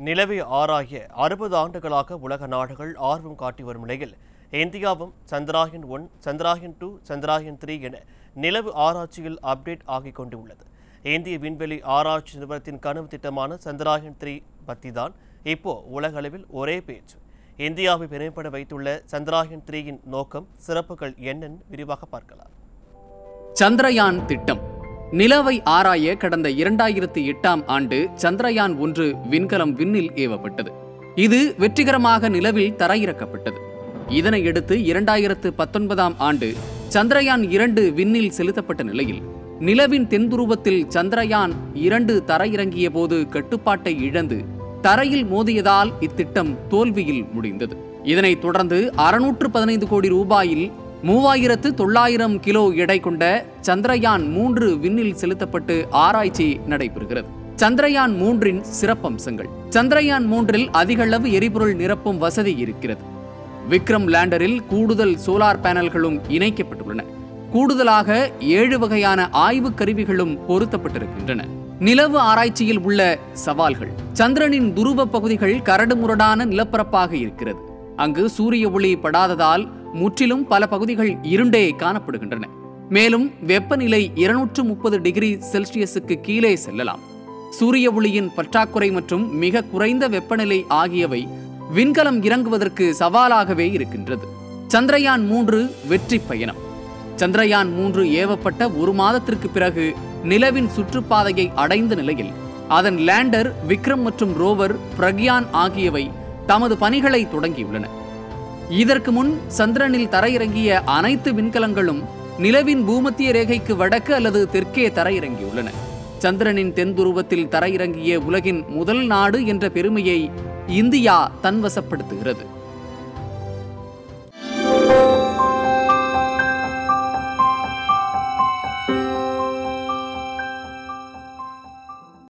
நிலவை ஆராய அறுபது ஆண்டுகளாக உலக நாடுகள் ஆர்வம் காட்டி வரும் நிலையில் இந்தியாவும் Chandrayaan one Chandrayaan two Chandrayaan three என நிலவு ஆராய்ச்சியில் அப்டேட் ஆகிக் கொண்டு உள்ளது இந்திய விண்வெளி ஆராய்ச்சி நிறுவனத்தின் கனவு திட்டமான சந்திராயன் த்ரீ பற்றி தான் இப்போ உலக அளவில் ஒரே பேச்சு இந்தியாவை பெருமைப்பட வைத்துள்ள சந்திராயன் த்ரீயின் நோக்கம் சிறப்புகள் என்னன்னு விரிவாக பார்க்கலாம் சந்திரயான் திட்டம் நிலவை ஆராய கடந்த இரண்டாயிரத்தி எட்டாம் ஆண்டு சந்திரயான் ஒன்று விண்கலம் விண்ணில் ஏவப்பட்டது இது வெற்றிகரமாக நிலவில் தரையிறக்கப்பட்டது இதனையடுத்து இரண்டாயிரத்து பத்தொன்பதாம் ஆண்டு சந்திரயான் இரண்டு விண்ணில் செலுத்தப்பட்ட நிலையில் நிலவின் தென்துருவத்தில் சந்திரயான் இரண்டு தரையிறங்கிய போது கட்டுப்பாட்டை இழந்து தரையில் மோதியதால் இத்திட்டம் தோல்வியில் முடிந்தது இதனைத் தொடர்ந்து அறுநூற்று பதினைந்து கோடி ரூபாயில் மூவாயிரத்து தொள்ளாயிரம் கிலோ எடை கொண்ட சந்திரயான் மூன்று விண்ணில் செலுத்தப்பட்டு ஆராய்ச்சி நடைபெறுகிறது சந்திரயான் மூன்றின் சிறப்பம்சங்கள் சந்திரயான் மூன்றில் அதிகளவு எரிபொருள் நிரப்பும் வசதி இருக்கிறது விக்ரம் லேண்டரில் கூடுதல் சோலார் பேனல்களும் இணைக்கப்பட்டுள்ளன கூடுதலாக ஏழு வகையான ஆய்வு கருவிகளும் பொருத்தப்பட்டிருக்கின்றன நிலவு ஆராய்ச்சியில் உள்ள சவால்கள் சந்திரனின் துருவ பகுதிகள் கரடுமுரடான நிலப்பரப்பாக இருக்கிறது அங்கு சூரிய ஒளி படாததால் முற்றிலும் பல பகுதிகள் இருண்டே காணப்படுகின்றன மேலும் வெப்பநிலை இருநூற்று முப்பது டிகிரி செல்சியஸுக்கு கீழே செல்லலாம் சூரிய ஒளியின் பற்றாக்குறை மற்றும் மிக குறைந்த வெப்பநிலை ஆகியவை விண்கலம் இறங்குவதற்கு சவாலாகவே இருக்கின்றது சந்திரயான் மூன்று வெற்றி பயணம் சந்திரயான் மூன்று ஏவப்பட்ட ஒரு மாதத்திற்கு பிறகு நிலவின் சுற்றுப்பாதையை அடைந்த நிலையில் அதன் லேண்டர் விக்ரம் மற்றும் ரோவர் பிரக்யான் ஆகியவை தமது பணிகளை தொடங்கியுள்ளன இதற்கு முன் சந்திரனில் தரையிறங்கிய அனைத்து விண்கலங்களும் நிலவின் பூமத்திய ரேகைக்கு வடக்கு அல்லது தெற்கே தரையிறங்கியுள்ளன சந்திரனின் தென் துருவத்தில் தரையிறங்கிய உலகின் முதல் நாடு என்ற பெருமையை இந்தியா தன்வசப்படுத்துகிறது